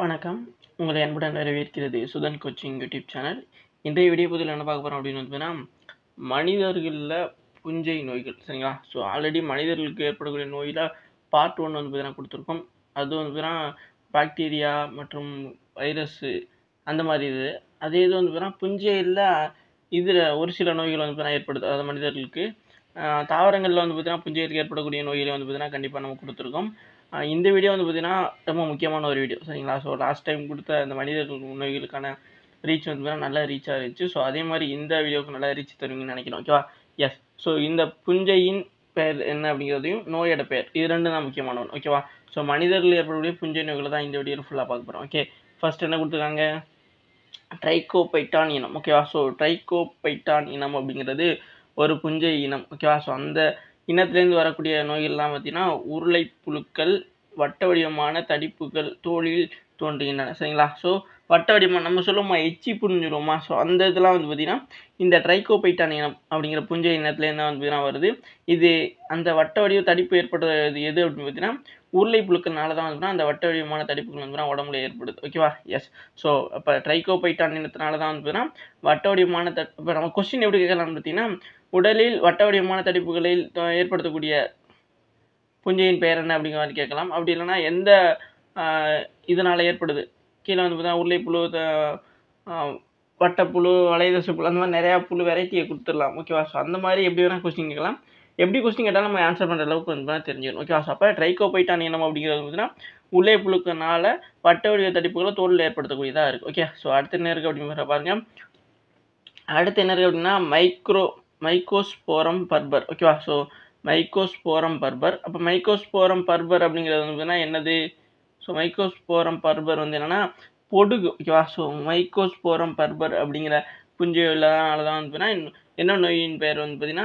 வணக்கம் உங்களை அன்புடன் வரவேற்கிறது சுதன் கோச்சிங் யூடியூப் சேனல் இன்றைய வீடியோ பதில் என்ன பார்க்க போகிறோம் அப்படின்னு வந்து பார்த்தீங்கன்னா மனிதர்களில் புஞ்சை நோய்கள் சரிங்களா ஸோ ஆல்ரெடி மனிதர்களுக்கு ஏற்படக்கூடிய நோயில் பார்ட் ஒன் வந்து பார்த்தீங்கன்னா கொடுத்துருக்கோம் அது வந்து பார்த்தீங்கன்னா பாக்டீரியா மற்றும் வைரஸ்ஸு அந்த மாதிரி இது அதே இது வந்து பார்த்தீங்கன்னா புஞ்சையில் இதில் ஒரு சில நோய்கள் வந்து பார்த்தீங்கன்னா ஏற்படுது அதாவது மனிதர்களுக்கு ஆஹ் தாவரங்களில் வந்து பார்த்தீங்கன்னா புஞ்சையில் ஏற்படக்கூடிய நோய்களை வந்து பார்த்தீங்கன்னா கண்டிப்பாக நம்ம கொடுத்துருக்கோம் ஆஹ் இந்த வீடியோ வந்து பார்த்தீங்கன்னா ரொம்ப முக்கியமான ஒரு வீடியோ சரிங்களா ஸோ லாஸ்ட் டைம் கொடுத்த அந்த மனிதர்கள் நோய்களுக்கான ரீச் வந்து பார்த்தீங்கன்னா நல்லா ரீச் ஆகிருச்சு ஸோ அதே மாதிரி இந்த வீடியோவுக்கு நல்லா ரீச் தருவீங்கன்னு நினைக்கிறோம் ஓகேவா எஸ் ஸோ இந்த புஞ்சையின் பெயர் என்ன அப்படிங்கிறதையும் நோயோட பெயர் இது ரெண்டும் தான் முக்கியமான ஒன்று ஓகேவா ஸோ மனிதர்கள் ஏற்படக்கூடிய புஞ்சை நோய்களை தான் இந்த வீடியோவில் ஃபுல்லாக பார்க்க போகிறோம் ஓகே ஃபர்ஸ்ட் என்ன கொடுத்துருக்காங்க ட்ரைகோபைட்டான் இனம் ஓகேவா ஸோ ட்ரைகோபைட்டான் இனம் அப்படிங்கிறது ஒரு புஞ்சை இனம் ஓகேவா ஸோ அந்த இனத்திலேருந்து வரக்கூடிய நோய்கள்லாம் பார்த்தீங்கன்னா உருளை புழுக்கள் வட்ட வடிவமான தடிப்புகள் தோலில் தோன்றுகின்றன சரிங்களா ஸோ வட்ட வடிவம் நம்ம சொல்லுவோமா எச்சி புண்ணுன்னு சொல்லுவோமா ஸோ அந்த இதெல்லாம் வந்து பார்த்தீங்கன்னா இந்த ட்ரைகோபைட்டான் இனம் அப்படிங்கிற புஞ்சை இனத்துலேருந்து வந்து பார்த்தீங்கன்னா வருது இது அந்த வட்ட வடிவ தடிப்பு ஏற்படுறது எது அப்படின்னு பார்த்தீங்கன்னா உருளை புழுக்கள்னால தான் வந்து அந்த வட்ட வடிவமான தடிப்புகள் வந்து உடம்புல ஏற்படுது ஓகேவா எஸ் ஸோ இப்போ ட்ரைகோபைட்டான் இனத்தினால தான் வந்து பார்த்தீங்கன்னா வட்ட வடிவமான தட் இப்போ நம்ம கொஸ்டின் எப்படி கேட்கலாம்னு பார்த்தீங்கன்னா உடலில் வட்ட வடிவமான தடிப்புகளில் த- ஏற்படுத்தக்கூடிய புஞ்சையின் பெயர் என்ன அப்படிங்கிற மாதிரி கேட்கலாம் அப்படி இல்லைன்னா எந்த ஆஹ், இதனால ஏற்படுது கீழே வந்து பார்த்தீங்கன்னா உருளைப்புழு த- ஆஹ், வட்டப்புழு வளையதசு புழு அந்த மாதிரி நிறையா புழு வெரைட்டியை கொடுத்துடலாம் ஓகேவா ஸோ அந்த மாதிரி எப்படி வேணால் கொஸ்டின் கேட்கலாம் எப்படி கொஸ்டின் கேட்டாலும் நம்ம ஆன்சர் பண்ணுற அளவுக்கு வந்து பார்த்தீங்கன்னா தெரிஞ்சுக்கணும் ஓகேவா ஸோ அப்போ ட்ரைகோபைட்டான் இனம் அப்படிங்கிறது பார்த்தீங்கன்னா உள்ளே புழுக்கனால வட்ட வடிவ தடிப்புகளை தோலில் ஏற்படுத்தக்கூடியதாக இருக்குது ஓகே ஸோ அடுத்து என்ன இருக்குது அப்படிங்கிற பாருங்க அடுத்து என்ன இருக்குது அப்படின்னா மைக்ரோ மைக்கோஸ்போரம் பர்பர் ஓகேவா ஸோ மைக்கோஸ்போரம் பர்பர் அப்போ மைக்கோஸ்போரம் பர்பர் அப்படிங்கிறது வந்து பார்த்தீங்கன்னா என்னது ஸோ மைக்கோஸ்போரம் பர்பர் வந்து என்னன்னா பொடுகு ஓகேவா ஸோ மைக்கோஸ்போரம் பர்பர் அப்படிங்கிற புஞ்சையிலால தான் வந்து பார்த்தீங்கன்னா என்ன நோயின் பெயர் வந்து பார்த்தீங்கன்னா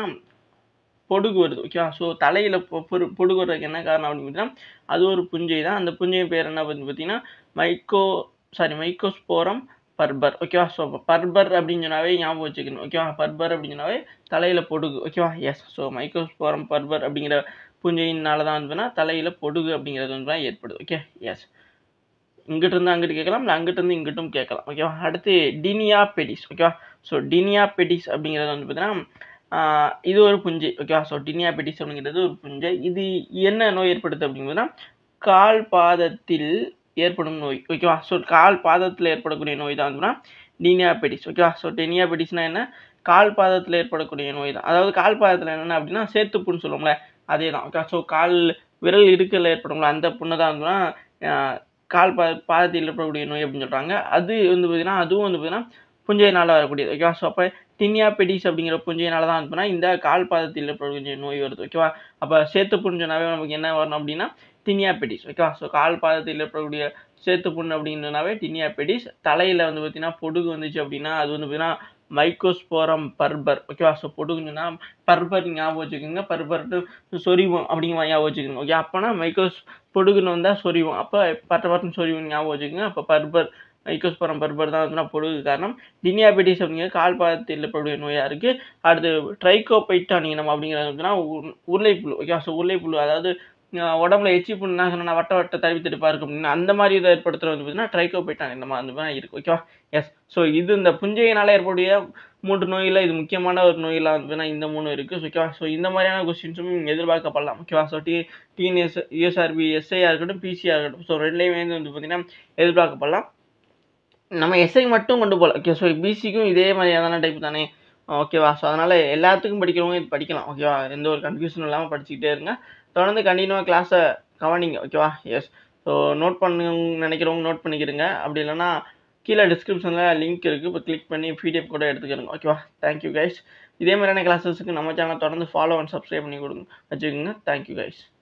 பொடுகு வருது ஓகேவா ஸோ தலையில் பொடுகு வர்றதுக்கு என்ன காரணம் அப்படின்னு பார்த்தீங்கன்னா அது ஒரு புஞ்சை தான் அந்த புஞ்சை பேர் என்ன வந்து பார்த்தீங்கன்னா மைக்கோ சாரி மைக்கோஸ்போரம் பர்பர் ஓகேவா ஸோ பர்பர் அப்படின்னு சொன்னாவே ஞாபகம் வச்சுக்கணும் ஓகேவா பர்பர் அப்படின்னு சொன்னாவே தலையில் பொடுகு ஓகேவா எஸ் ஸோ மைக்கோஸ்போரம் பர்பர் அப்படிங்கிற புஞ்சையினால தான் வந்து பார்த்தீங்கன்னா தலையில் பொடுகு அப்படிங்கிறது வந்து பார்த்தீங்கன்னா ஏற்படுது ஓகே எஸ் இங்கிட்டு இருந்து அங்கிட்டு கேட்கலாம் இல்லை அங்கிட்டு இருந்து இங்கிட்டும் கேட்கலாம் ஓகேவா அடுத்து டினியா பெடிஸ் ஓகேவா ஸோ டினியா பெடிஸ் அப்படிங்கிறது வந்து பார்த்தீங்கன்னா ஆஹ், இது ஒரு புஞ்சை ஓகேவா ஸோ டினியா பெடிஸ் அப்படிங்கிறது ஒரு புஞ்சை இது என்ன நோய் ஏற்படுது அப்படிங்கிறதுனா கால் பாதத்தில் ஏற்படும் நோய் ஓகேவா ஸோ கால் பாதத்தில் ஏற்படக்கூடிய நோய் தான் வந்து டினியா பெடிஸ் ஓகேவா ஸோ டினியா பெடிஸ்னா என்ன கால் பாதத்தில் ஏற்படக்கூடிய நோய் தான் அதாவது கால் பாதத்தில் என்னென்ன அப்படின்னா சேத்துப்புண்ணு சொல்லுவோம்ல அதே தான் ஓகே ஸோ கால் விரல் இடுக்கல்ல ஏற்படும்ல அந்த புண்ணை தான் வந்துன்னா கால் பா பாதத்தில் ஏற்படக்கூடிய நோய் அப்படின்னு சொல்கிறாங்க அது வந்து பார்த்தீங்கன்னா அதுவும் வந்து பார்த்தீங்கன்னா புஞ்சையினால் வரக்கூடியது ஓகேவா ஸோ அப்போ டினியா பெடிஸ் அப்படிங்கிற புஞ்சையினால தான் வந்து பார்த்தீங்கன்னா இந்த கால் பாதத்தில் ஏற்படக்கூடிய நோய் வருது ஓகேவா அப்போ சேத்து புண்ணு சொன்னாவே நமக்கு என்ன வரணும் அப்படின்னா டினியா பெடிஸ் ஓகேவா ஸோ கால் பாதத்தில் ஏற்படக்கூடிய சேத்து புண்ணு அப்படின்னாவே டினியா பெடிஸ் தலையில் வந்து பார்த்தீங்கன்னா பொடுகு வந்துச்சு அப்படின்னா அது வந்து பார்த்தீங்கன்னா மைக்கோஸ்போரம் பர்பர் ஓகேவா ஸோ பொடுகுன்னா பர்பர் ஞாபகம் வச்சுக்கோங்க பர்பர்ட்டு சொரிவோம் அப்படிங்கிற மாதிரி ஞாபகம் வச்சுக்கோங்க ஓகே அப்போனா மைக்கோஸ் பொடுகுன்னு வந்தால் சொரிவோம் அப்போ பட்ட பட்டம் சொரிவும் ஞாபகம் வச்சுக்கோங்க அப்போ பர்பர் மைக்கோஸ்போரம் பர்பர் தான் வந்து பொடுகு காரணம் டினியாபெட்டிஸ் அப்படிங்கிற கால் பாதத்தில் ஏற்படக்கூடிய நோயாக இருக்குது அடுத்து ட்ரைகோபைட்டான் இனம் அப்படிங்கிறது வந்துன்னா உரு- உருளைப்புழு ஓகே ஸோ உருளைப்புழு அதாவது அஹ் உடம்புல எச்சி புண்ணா சொன்னா வட்ட வட்ட தடுவி தடுப்பாக இருக்கும் அப்படின்னா அந்த மாதிரி இதை ஏற்படுத்துறது வந்து பார்த்தீங்கன்னா ட்ரைகோபைட்டான் இனமாக அந்த மாதிரி இருக்குது ஓகேவா எஸ் ஸோ இது இந்த புஞ்சையினால் ஏற்படக்கூடிய மூன்று நோயில் இது முக்கியமான ஒரு நோயில் வந்து பார்த்தீங்கன்னா இந்த மூணு இருக்குது ஓகேவா ஸோ இந்த மாதிரியான கொஸ்டின்ஸும் நீங்கள் எதிர்பார்க்கப்படலாம் ஓகேவா ஸோ டி டிஎன்எஸ் யூஎஸ்ஆர்பி எஸ்ஐயாக இருக்கட்டும் பிசியாக இருக்கட்டும் ஸோ ரெண்டுலேயுமே வந்து பார்த்தீங்கன்னா எதிர்பார்க்கப்படலாம் நம்ம எஸ்ஐ மட்டும் கொண்டு போகல ஓகே ஸோ பிசிக்கும் இதே மாதிரியான டைப் தானே ஓகேவா ஸோ அதனால் எல்லாத்துக்கும் படிக்கிறவங்க இது படிக்கலாம் ஓகேவா எந்த ஒரு கன்ஃபியூஷனும் இல்லாமல் படிச்சுக்கிட்டே இருங்க தொடர்ந்து கண்டினியூவாக கிளாஸை கவனிங்க ஓகேவா எஸ் ஸோ நோட் பண்ணணும்னு நினைக்கிறவங்க நோட் பண்ணிக்கிறங்க அப்படி இல்லைன்னா கீழே டிஸ்கிரிப்ஷனில் லிங்க் இருக்குது இப்போ கிளிக் பண்ணி பிடிஎஃப் கூட எடுத்துக்கிறங்க ஓகேவா தேங்க்யூ கைஸ் இதே மாதிரியான கிளாஸஸுக்கு நம்ம சேனலை தொடர்ந்து ஃபாலோ அண்ட் சப்ஸ்கிரைப் பண்ணி கொடுங்க வச்சுக்கோங்க தேங்க்யூ கைஸ்